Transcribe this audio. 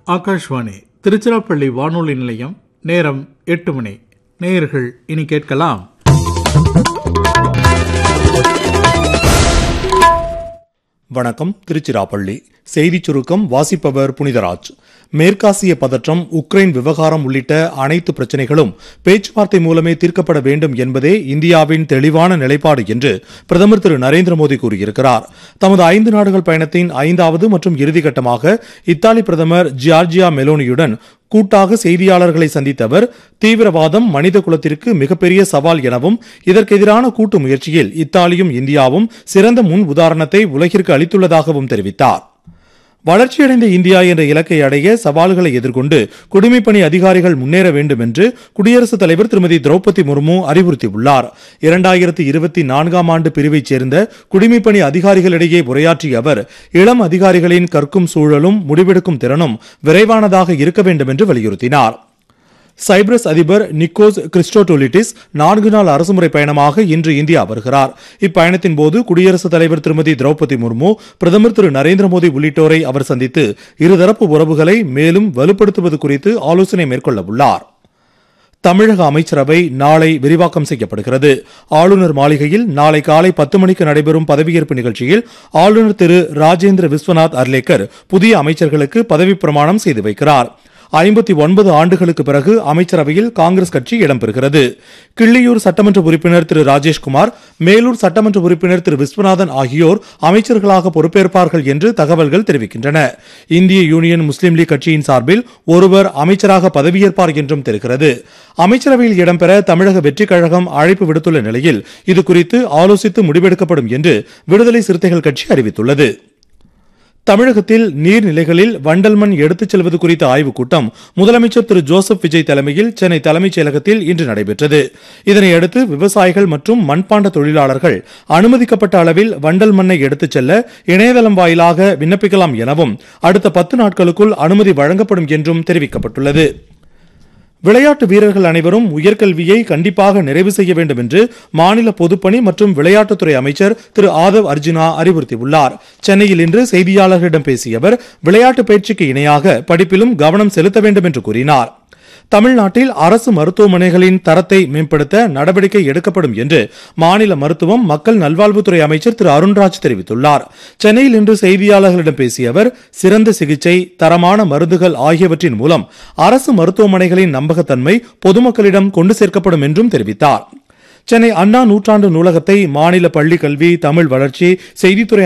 ஆகாஷ்வாணி திருச்சிராப்பள்ளி வானொலி நிலையம் நேரம் எட்டு மணி நேயர்கள் இனி கேட்கலாம் வணக்கம் திருச்சிராப்பள்ளி செய்திச் சுருக்கம் வாசிப்பவர் புனிதராஜ் மேற்காசிய பதற்றம் உக்ரைன் விவகாரம் உள்ளிட்ட அனைத்து பிரச்சனைகளும் பேச்சுவார்த்தை மூலமே தீர்க்கப்பட வேண்டும் என்பதே இந்தியாவின் தெளிவான நிலைப்பாடு என்று பிரதமர் திரு நரேந்திர மோடி கூறியிருக்கிறார் தமது ஐந்து நாடுகள் பயணத்தின் ஐந்தாவது மற்றும் இறுதிக்கட்டமாக இத்தாலி பிரதமர் ஜியார்ஜியா மெலோனியுடன் கூட்டாக செய்தியாளர்களை சந்தித்த அவர் தீவிரவாதம் மனித குலத்திற்கு மிகப்பெரிய சவால் எனவும் இதற்கு எதிரான கூட்டு முயற்சியில் இத்தாலியும் இந்தியாவும் சிறந்த முன் உதாரணத்தை உலகிற்கு அளித்துள்ளதாகவும் தெரிவித்தார் வளர்ச்சியடைந்த இந்தியா என்ற இலக்கை அடைய சவால்களை எதிர்கொண்டு குடிமைப்பணி அதிகாரிகள் முன்னேற வேண்டும் என்று குடியரசுத் தலைவர் திருமதி திரௌபதி முர்மு அறிவுறுத்தியுள்ளார் இரண்டாயிரத்தி இருபத்தி நான்காம் ஆண்டு பிரிவைச் சேர்ந்த குடிமைப்பணி அதிகாரிகளிடையே உரையாற்றிய அவர் இளம் அதிகாரிகளின் கற்கும் சூழலும் முடிவெடுக்கும் திறனும் விரைவானதாக இருக்க வேண்டும் என்று வலியுறுத்தினார் சைப்ரஸ் அதிபர் நிக்கோஸ் கிறிஸ்டோட்டோலிட்டிஸ் நான்கு நாள் அரசுமுறை பயணமாக இன்று இந்தியா வருகிறார் இப்பயணத்தின் போது குடியரசுத் தலைவர் திருமதி திரௌபதி முர்மு பிரதமர் திரு நரேந்திர மோடி உள்ளிட்டோரை அவர் சந்தித்து இருதரப்பு உறவுகளை மேலும் வலுப்படுத்துவது குறித்து ஆலோசனை மேற்கொள்ள உள்ளார் தமிழக அமைச்சரவை நாளை விரிவாக்கம் செய்யப்படுகிறது ஆளுநர் மாளிகையில் நாளை காலை பத்து மணிக்கு நடைபெறும் பதவியேற்பு நிகழ்ச்சியில் ஆளுநர் திரு ராஜேந்திர விஸ்வநாத் அர்லேக்கர் புதிய அமைச்சர்களுக்கு பதவி பிரமாணம் செய்து வைக்கிறார் ஐம்பத்தி ஒன்பது ஆண்டுகளுக்கு பிறகு அமைச்சரவையில் காங்கிரஸ் கட்சி இடம்பெறுகிறது கிள்ளியூர் சட்டமன்ற உறுப்பினர் திரு ராஜேஷ்குமார் மேலூர் சட்டமன்ற உறுப்பினர் திரு விஸ்வநாதன் ஆகியோர் அமைச்சர்களாக பொறுப்பேற்பார்கள் என்று தகவல்கள் தெரிவிக்கின்றன இந்திய யூனியன் முஸ்லீம் லீக் கட்சியின் சார்பில் ஒருவர் அமைச்சராக பதவியேற்பார் என்றும் தெரிகிறது அமைச்சரவையில் இடம்பெற தமிழக வெற்றிக் கழகம் அழைப்பு விடுத்துள்ள நிலையில் இதுகுறித்து ஆலோசித்து முடிவெடுக்கப்படும் என்று விடுதலை சிறுத்தைகள் கட்சி அறிவித்துள்ளது தமிழகத்தில் நீர்நிலைகளில் வண்டல் மண் எடுத்துச் செல்வது குறித்த ஆய்வுக் கூட்டம் முதலமைச்சர் திரு ஜோசப் விஜய் தலைமையில் சென்னை தலைமைச் செயலகத்தில் இன்று நடைபெற்றது இதனையடுத்து விவசாயிகள் மற்றும் மண்பாண்ட தொழிலாளர்கள் அனுமதிக்கப்பட்ட அளவில் வண்டல் மண்ணை எடுத்துச் செல்ல இணையதளம் வாயிலாக விண்ணப்பிக்கலாம் எனவும் அடுத்த பத்து நாட்களுக்குள் அனுமதி வழங்கப்படும் என்றும் தெரிவிக்கப்பட்டுள்ளது விளையாட்டு வீரர்கள் அனைவரும் உயர்கல்வியை கண்டிப்பாக நிறைவு செய்ய வேண்டும் என்று மாநில பொதுப்பணி மற்றும் விளையாட்டுத்துறை அமைச்சர் திரு ஆதவ் அர்ஜுனா அறிவுறுத்தியுள்ளார் சென்னையில் இன்று செய்தியாளர்களிடம் பேசிய அவர் விளையாட்டு பயிற்சிக்கு இணையாக படிப்பிலும் கவனம் செலுத்த வேண்டும் என்று கூறினார் தமிழ்நாட்டில் அரசு மருத்துவமனைகளின் தரத்தை மேம்படுத்த நடவடிக்கை எடுக்கப்படும் என்று மாநில மருத்துவம் மக்கள் நல்வாழ்வுத்துறை அமைச்சர் திரு அருண்ராஜ் தெரிவித்துள்ளார் சென்னையில் இன்று செய்தியாளர்களிடம் பேசிய அவர் சிறந்த சிகிச்சை தரமான மருந்துகள் ஆகியவற்றின் மூலம் அரசு மருத்துவமனைகளின் நம்பகத்தன்மை பொதுமக்களிடம் கொண்டு சேர்க்கப்படும் என்றும் தெரிவித்தார் சென்னை அண்ணா நூற்றாண்டு நூலகத்தை மாநில பள்ளிக் கல்வி தமிழ் வளர்ச்சி செய்தித்துறை